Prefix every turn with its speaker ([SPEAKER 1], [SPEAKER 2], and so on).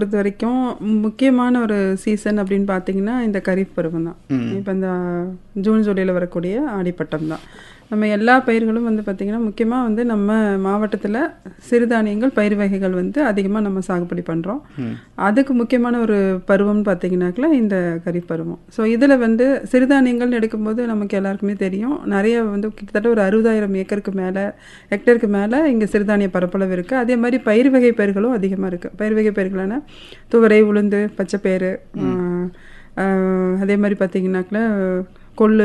[SPEAKER 1] பொறுத்த வரைக்கும் முக்கியமான ஒரு சீசன் அப்படின்னு பார்த்தீங்கன்னா இந்த கரீஃப் பருவம் தான் இப்போ இந்த ஜூன் ஜூலையில் வரக்கூடிய ஆடிப்பட்டம் தான் நம்ம எல்லா பயிர்களும் வந்து பார்த்திங்கன்னா முக்கியமாக வந்து நம்ம மாவட்டத்தில் சிறுதானியங்கள் பயிர் வகைகள் வந்து அதிகமாக நம்ம சாகுபடி பண்ணுறோம் அதுக்கு முக்கியமான ஒரு பருவம்னு பார்த்தீங்கன்னாக்கா இந்த கரீஃப் பருவம் ஸோ இதில் வந்து சிறுதானியங்கள்னு எடுக்கும்போது நமக்கு எல்லாருக்குமே தெரியும் நிறைய வந்து கிட்டத்தட்ட ஒரு அறுபதாயிரம் ஏக்கருக்கு மேலே ஹெக்டருக்கு மேலே இங்கே சிறுதானிய பரப்பளவு இருக்குது அதே மாதிரி பயிர் வகை பயிர்களும் அதிகமாக இருக்குது பயிர் வகை பயிர்களான துவரை உளுந்து பச்சைப்பயிறு அதே மாதிரி பார்த்தீங்கன்னாக்கா கொள்ளு